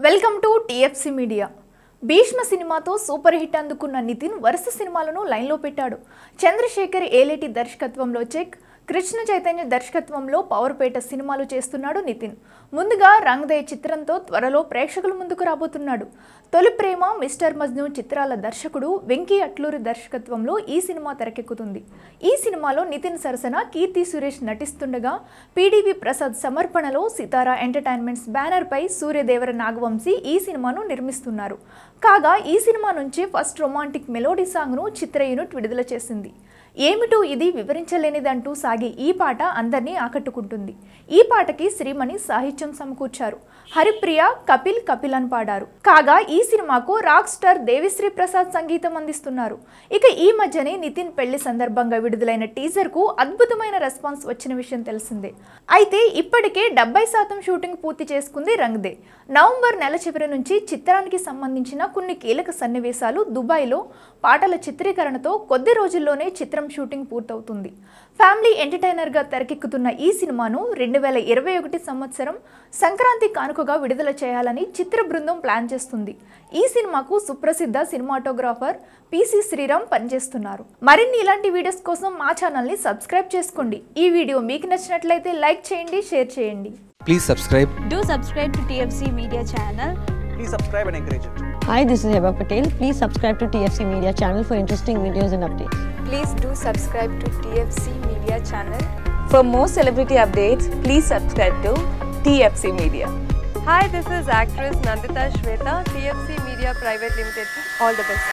Welcome to TFC media Bheeshma సినిమాతో super hit అందుకున్న నితిన్ వరుస సినిమాలను లైన్లో పెట్టాడు చంద్రశేఖర్ ఏలేటి దర్శకత్వంలో చెక్ కృష్ణ చైతన్య దర్శకత్వంలో పవర్పేట సినిమాలు చేస్తున్నాడు నితిన్ ముందుగా రంగ్ దే చిత్రంతో త్వరలో ప్రేక్షకుల ముందుకు రాబోతున్నాడు తొలి ప్రేమ మిస్టర్ మజ్ను చిత్రాల దర్శకుడు వెంకీ అట్లూరి దర్శకత్వంలో ఈ సినిమా తెరకెక్కుతుంది ఈ సినిమాలో నితిన్ సరసన కీర్తి సురేష్ నటిస్తుండగా పీడీవి ప్రసాద్ సమర్పణలో సితారా ఎంటర్టైన్మెంట్స్ బ్యానర్పై సూర్యదేవర నాగవంశీ ఈ సినిమాను నిర్మిస్తున్నారు కాగా ఈ సినిమా నుంచి ఫస్ట్ రొమాంటిక్ మెలోడీ సాంగ్ను చిత్ర యూనిట్ విడుదల చేసింది ఏమిటో ఇది వివరించలేనిదంటూ సాగే ఈ పాట అందరినీ ఆకట్టుకుంటుంది ఈ పాటకి శ్రీమణి సాహిత్యం సమకూర్చారు హరిప్రియ కపిల్ కపిల్ అని పాడారు కాగా ఈ సినిమాకు రాక్ స్టార్ దేవిశ్రీ ప్రసాద్ సంగీతం అందిస్తున్నారు ఇక ఈ మధ్యనే నితిన్ పెళ్లి సందర్భంగా విడుదలైన టీజర్ కు అద్భుతమైన రెస్పాన్స్ వచ్చిన విషయం తెలిసిందే అయితే ఇప్పటికే డెబ్బై శాతం షూటింగ్ పూర్తి చేసుకుంది రంగ్దే నవంబర్ నెల చివరి నుంచి చిత్రానికి సంబంధించిన కొన్ని కీలక సన్నివేశాలు దుబాయ్లో పాటల చిత్రీకరణతో కొద్ది రోజుల్లోనే చిత్రం షూటింగ్ పూర్తవుతుంది ఫ్యామిలీ ఎంటర్టైనర్గా తెరకెక్కుతున్న ఈ సినిమాను రెండు వేల ఇరవై ఒకటి సంవత్సరం సంక్రాంతి కానుకగా విడుదల చేయాలని చిత్ర బృందం ప్లాన్ చేస్తుంది ఈ సినిమాకు సుప్రసిద్ధ సినిమాటోగ్రాఫర్ పిసి శ్రీరామ్ పనిచేస్తున్నారు మరిన్ని ఇలాంటి వీడియోస్ కోసం మా ఛానల్ని సబ్స్క్రైబ్ చేసుకోండి ఈ వీడియో మీకు నచ్చినట్లయితే లైక్ చేయండి షేర్ చేయండి Please subscribe. Do subscribe to TFC Media channel. please subscribe and encourage it. Hi, this is Heba Patel. Please subscribe to TFC Media channel for interesting videos and updates. Please do subscribe to TFC Media channel. For more celebrity updates, please subscribe to TFC Media. Hi, this is actress Nandita Shweta, TFC Media Private Limited. All the best.